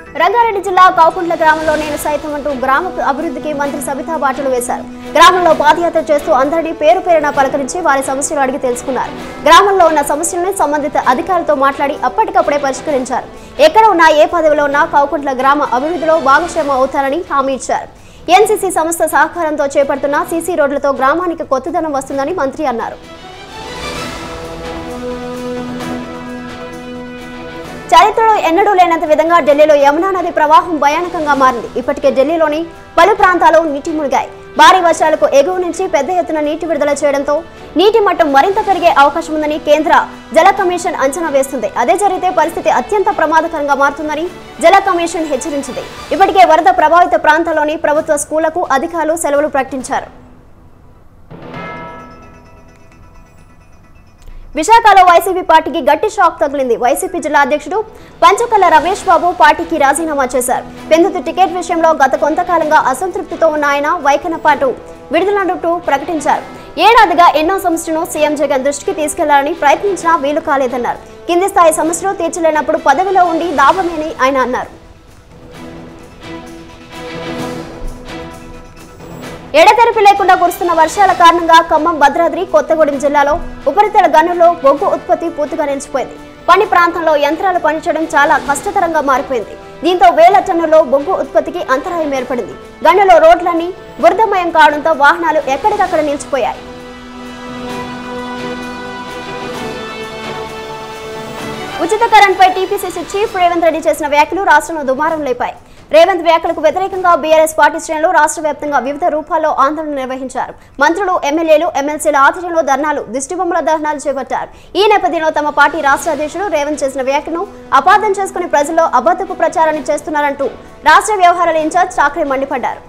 రంగారెడ్డి జిల్లా కౌకుంట్ల గ్రామంలో నేను సైతం అంటూ గ్రామ అభివృద్ధికి మంత్రి సబితా బాటలు వేశారు గ్రామంలో పాదయాత్ర చేస్తూ అందరినీ పేరు పేరున పలకరించి వారి సమస్యలు అడిగి తెలుసుకున్నారు గ్రామంలో ఉన్న సమస్యలను సంబంధిత అధికారులతో మాట్లాడి అప్పటికప్పుడే పరిష్కరించారు ఎక్కడ ఉన్నా ఏ పదవిలో ఉన్నా కౌకుంట్ల గ్రామ అభివృద్ధిలో భాగస్వామ్యం అవుతారని హామీ ఇచ్చారు ఎన్సీసీ సంస్థ సహకారంతో చేపడుతున్న సీసీ రోడ్లతో గ్రామానికి కొత్తదనం వస్తుందని మంత్రి అన్నారు చరిత్రలో ఎన్నడూ లేనంత విధంగా ఢిల్లీలో యమునా నది ప్రవాహం భయానకంగా మారింది ఇప్పటికే ఢిల్లీలోని పలు ప్రాంతాలు నీటి మునిగాయి భారీ వర్షాలకు ఎగువ నుంచి పెద్ద ఎత్తున నీటి విడుదల చేయడంతో నీటి మట్టం మరింత పెరిగే అవకాశం ఉందని కేంద్ర జల కమిషన్ అంచనా వేస్తుంది అదే జరిగితే పరిస్థితి అత్యంత ప్రమాదకరంగా మారుతుందని జల కమిషన్ హెచ్చరించింది ఇప్పటికే వరద ప్రభావిత ప్రాంతాల్లోని ప్రభుత్వ స్కూళ్లకు అధికారులు సెలవులు ప్రకటించారు విశాఖలో వైసీపీ పార్టీకి గట్టి షాక్ తగిలింది వైసీపీ జిల్లా అధ్యక్షుడు పంచకల్ల రమేష్ బాబు పార్టీకి రాజీనామా చేశారు పెందుతు టికెట్ విషయంలో గత కొంతకాలంగా అసంతృప్తితో ఉన్న ఆయన వైఖనపాటు విడుదలంటూ ప్రకటించారు ఏడాదిగా ఎన్నో సమస్యలను సీఎం జగన్ దృష్టికి తీసుకెళ్లాలని ప్రయత్నించినా వీలు కాలేదన్నారు కింది స్థాయి సమస్యలు తీర్చలేనప్పుడు పదవిలో ఉండి లాభమేని ఆయన అన్నారు ఎడతెరిపి లేకుండా కురుస్తున్న వర్షాల కారణంగా ఖమ్మం భద్రాద్రి కొత్తగూడెం జిల్లాలో ఉపరితల గనుల్లో బొగ్గు ఉత్పత్తి పూర్తిగా నిలిచిపోయింది పని ప్రాంతంలో యంత్రాలు పనిచేయడం చాలా కష్టతరంగా మారిపోయింది దీంతో వేల టన్నుల్లో బొగ్గు ఉత్పత్తికి అంతరాయం ఏర్పడింది గనులో రోడ్లన్నీ బురదమయం కావడంతో వాహనాలు ఎక్కడికక్కడ నిలిచిపోయాయి ఉచిత కరెంట్ పై టీపీసీసీ చీఫ్ రేవంత్ రెడ్డి చేసిన వ్యాఖ్యలు రాష్ట్రంలో దుమారం లేపాయి రేవంత్ వ్యాఖ్యలకు వ్యతిరేకంగా బీఆర్ఎస్ పార్టీ శ్రేణులు రాష్ట్ర వ్యాప్తంగా వివిధ రూపాల్లో ఆందోళన నిర్వహించారు మంత్రులు ఎమ్మెల్యేలు ఎమ్మెల్సీల ఆధ్వర్యంలో ధర్నాలు దిష్టిబొమ్మల ధర్నాలు చేపట్టారు ఈ నేపథ్యంలో తమ పార్టీ రాష్ట్ర అధ్యక్షుడు రేవంత్ చేసిన వ్యాఖ్యను అపార్థం చేసుకుని ప్రజల్లో అబద్ధపు ప్రచారాన్ని చేస్తున్నారంటూ రాష్ట్ర వ్యవహారాల ఇన్ఛార్జ్ ఠాక్రే మండిపడ్డారు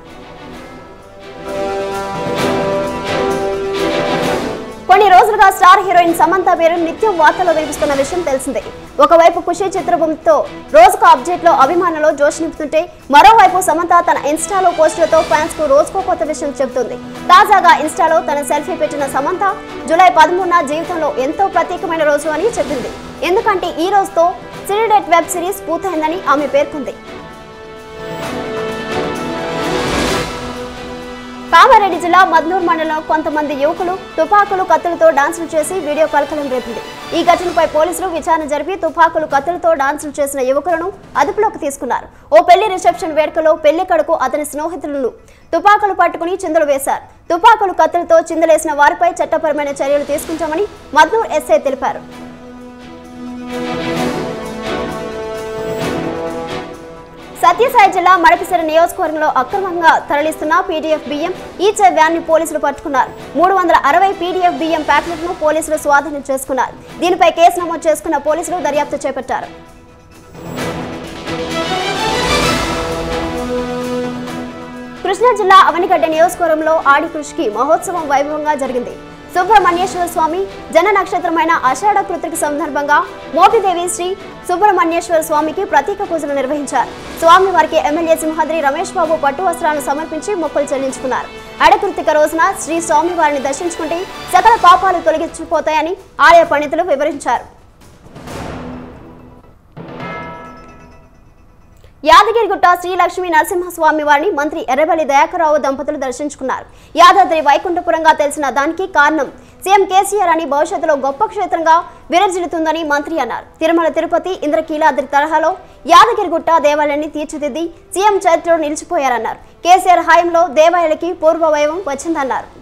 కొన్ని రోజులుగా స్టార్ హీరోయిన్ సమంత పేరు నిత్యం వార్తల్లో వినిపిస్తున్న విషయం తెలిసిందే ఒకవైపు ఖుషి చిత్రబొమ్మతో రోజుకు అప్డేట్ లో అభిమానులు జోష్ నింపుతుంటే మరోవైపు సమంత తన ఇన్స్టాలో పోస్టులతో ఫ్యాన్స్ కు రోజుకో కొత్త విషయం చెబుతుంది తాజాగా ఇన్స్టాలో తన సెల్ఫీ పెట్టిన సమంత జూలై పదమూడున జీవితంలో ఎంతో ప్రత్యేకమైన రోజు అని చెప్పింది ఎందుకంటే ఈ రోజుతో సిరిడెట్ వెబ్ సిరీస్ పూర్తయిందని ఆమె పేర్కొంది కామారెడ్డి జిల్లా మద్నూర్ మండలంలో కొంతమంది యువకులు తుపాకులు కత్తులతో డాన్సులు చేసి వీడియో కలకలం రేపింది ఈ ఘటనపై పోలీసులు విచారణ జరిపి తుపాకులు కత్తులతో డాన్సులు చేసిన యువకులను అదుపులోకి తీసుకున్నారు ఓ పెళ్లి రిసెప్షన్ వేడుకలో పెళ్లి కడుకు అతని స్నేహితులను తుపాకులు పట్టుకుని చిందులు వేశారు తుపాకులు కత్తులతో చిందులేసిన వారిపై చట్టపరమైన చర్యలు తీసుకుంటామని మద్నూర్ ఎస్ఐ తెలిపారు సత్యసాయి జిల్లా మడపిసిర నియోజకవర్గంలో అక్రమంగా తరలిస్తున్న పీడీఎఫ్ బియ్యం ఈచే వ్యాన్ ని పోలీసులు పట్టుకున్నారు మూడు వందల అరవై పీడీఎఫ్ బియ్యం ప్యాకెట్లను పోలీసులు స్వాధీనం చేసుకున్నారు దీనిపై కేసు నమోదు చేసుకున్న పోలీసులు దర్యాప్తు చేపట్టారు కృష్ణా జిల్లా అవనిగడ్డ నియోజకవర్గంలో ఆడి కృషికి మహోత్సవం వైభవంగా జరిగింది సుబ్రహ్మణ్యేశ్వర స్వామి జన నక్షత్రమైన ఆషాఢ కృతిక సందర్భంగా మోపిదేవి శ్రీ సుబ్రహ్మణ్యేశ్వర స్వామికి ప్రత్యేక పూజలు నిర్వహించారు స్వామి వారికి ఎమ్మెల్యే సింహాద్రి రమేష్ బాబు పట్టు వస్త్రాలను సమర్పించి మొక్కులు చెల్లించుకున్నారు అడకృతిక రోజున శ్రీ స్వామి వారిని దర్శించుకుంటే సకల పాపాలు తొలగించిపోతాయని ఆలయ పండితులు వివరించారు యాదగిరిగుట్ట శ్రీ లక్ష్మీ నరసింహస్వామి వారిని మంత్రి ఎర్రబెల్లి దయాకర్రావు దంపతులు దర్శించుకున్నారు యాదాద్రి వైకుంఠపురంగా తెలిసిన దానికి కారణం సీఎం కేసీఆర్ అని భవిష్యత్తులో గొప్ప క్షేత్రంగా విరజిల్లుతుందని మంత్రి అన్నారు తిరుమల తిరుపతి ఇంద్రకీలాద్రి తరహాలో యాదగిరిగుట్ట దేవాలయాన్ని తీర్చిదిద్ది సీఎం చరిత్రలో నిలిచిపోయారన్నారు కేసీఆర్ హయాంలో దేవాలయాలకి పూర్వ వైభవం వచ్చిందన్నారు